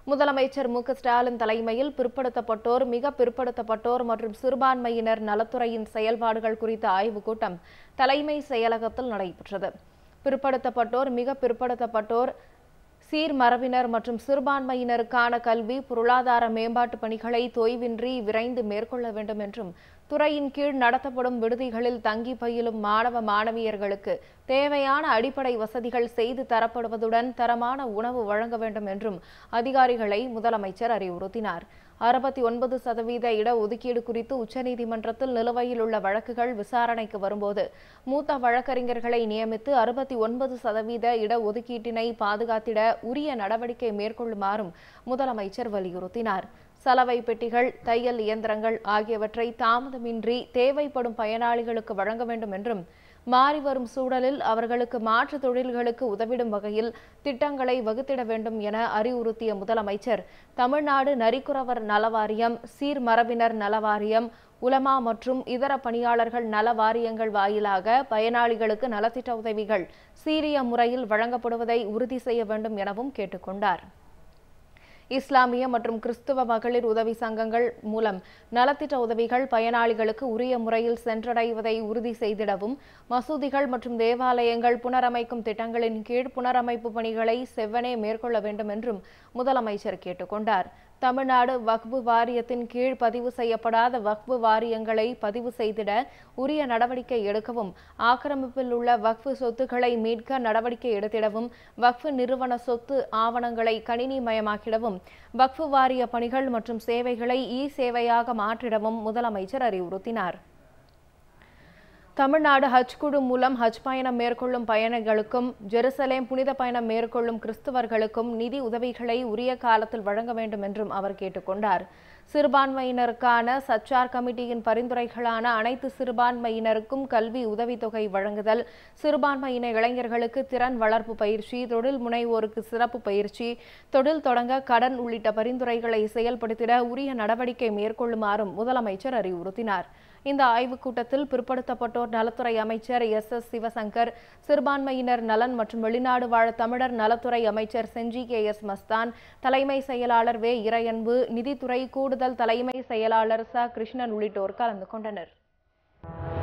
முதலமைச்சர் மு க ஸ்டாலின் தலைமையில் பிற்படுத்தப்பட்டோர் மிக பிற்படுத்தப்பட்டோர் மற்றும் சிறுபான்மையினர் நலத்துறையின் செயல்பாடுகள் குறித்த ஆய்வுக் கூட்டம் தலைமை செயலகத்தில் நடைபெற்றது பிற்படுத்தப்பட்டோர் மிக பிற்படுத்தப்பட்டோர் சீர்மரபினர் மற்றும் சிறுபான்மையினருக்கான கல்வி பொருளாதார மேம்பாட்டு பணிகளை தொய்வின்றி விரைந்து மேற்கொள்ள வேண்டும் என்றும் துறையின் கீழ் நடத்தப்படும் விடுதிகளில் தங்கி பயிலும் மாணவ மாணவியர்களுக்கு தேவையான அடிப்படை வசதிகள் செய்து தரப்படுவதுடன் தரமான உணவு வழங்க வேண்டும் என்றும் அதிகாரிகளை முதலமைச்சர் அறிவுறுத்தினார் அறுபத்தி ஒன்பது சதவீத இடஒதுக்கீடு குறித்து உச்சநீதிமன்றத்தில் நிலுவையில் உள்ள வழக்குகள் விசாரணைக்கு வரும்போது மூத்த வழக்கறிஞர்களை நியமித்து அறுபத்தி ஒன்பது சதவீத இடஒதுக்கீட்டினை பாதுகாத்திட உரிய நடவடிக்கை மேற்கொள்ளுமாறும் முதலமைச்சர் வலியுறுத்தினார் சலவை பெட்டிகள் தையல் இயந்திரங்கள் ஆகியவற்றை தாமதமின்றி தேவைப்படும் பயனாளிகளுக்கு வழங்க வேண்டும் என்றும் மாறி வரும் சூழலில் அவர்களுக்கு மாற்று தொழில்களுக்கு உதவிடும் வகையில் திட்டங்களை வகுத்திட வேண்டும் என அறிவுறுத்திய முதலமைச்சர் தமிழ்நாடு நரிக்குறவர் நலவாரியம் சீர்மரபினர் நலவாரியம் உலமா மற்றும் இதர பணியாளர்கள் நல வாரியங்கள் வாயிலாக பயனாளிகளுக்கு நலத்திட்ட உதவிகள் சீரிய முறையில் வழங்கப்படுவதை உறுதி செய்ய வேண்டும் எனவும் கேட்டுக்கொண்டார் இஸ்லாமிய மற்றும் கிறிஸ்துவ மகளிர் உதவி சங்கங்கள் மூலம் நலத்திட்ட உதவிகள் பயனாளிகளுக்கு உரிய முறையில் சென்றடைவதை உறுதி செய்திடவும் மசூதிகள் மற்றும் தேவாலயங்கள் புனரமைக்கும் திட்டங்களின் கீழ் புனரமைப்பு பணிகளை செவ்வனே மேற்கொள்ள வேண்டும் என்றும் முதலமைச்சர் கேட்டுக்கொண்டார் தமிழ்நாடு வக்பு வாரியத்தின் கீழ் பதிவு செய்யப்படாத வக்பு வாரியங்களை பதிவு செய்திட உரிய நடவடிக்கை எடுக்கவும் ஆக்கிரமிப்பில் உள்ள வக்ஃபு சொத்துக்களை மீட்க நடவடிக்கை எடுத்திடவும் வக்ஃபு நிறுவன சொத்து ஆவணங்களை கணினிமயமாக்கிடவும் வக்ஃபு வாரிய பணிகள் மற்றும் சேவைகளை இ சேவையாக மாற்றிடவும் முதலமைச்சர் அறிவுறுத்தினார் தமிழ்நாடு ஹஜ் குழு மூலம் ஹஜ் பயணம் மேற்கொள்ளும் பயணிகளுக்கும் ஜெருசலேம் புனித பயணம் மேற்கொள்ளும் கிறிஸ்தவர்களுக்கும் நிதி உதவிகளை உரிய காலத்தில் வழங்க வேண்டும் என்றும் அவர் கேட்டுக்கொண்டார் சிறுபான்மையினருக்கான சச்சார் கமிட்டியின் பரிந்துரைகளான அனைத்து சிறுபான்மையினருக்கும் கல்வி உதவித்தொகை வழங்குதல் சிறுபான்மையின இளைஞர்களுக்கு திறன் வளர்ப்பு பயிற்சி தொழில் முனைவோருக்கு சிறப்பு பயிற்சி தொழில் தொடங்க கடன் உள்ளிட்ட பரிந்துரைகளை செயல்படுத்திட உரிய நடவடிக்கை மேற்கொள்ளுமாறும் முதலமைச்சர் அறிவுறுத்தினார் இந்த ஆய்வுக் கூட்டத்தில் பிற்படுத்தப்பட்டோர் நலத்துறை அமைச்சர் எஸ் எஸ் சிவசங்கர் சிறுபான்மையினர் நலன் மற்றும் வெளிநாடு வாழ் தமிழர் நலத்துறை அமைச்சர் செஞ்சி கே எஸ் மஸ்தான் தலைமை செயலாளர் வே இறையன்பு நிதித்துறை கூடுதல் தலைமை செயலாளர் ச கிருஷ்ணன் உள்ளிட்டோர் கலந்து கொண்டனர்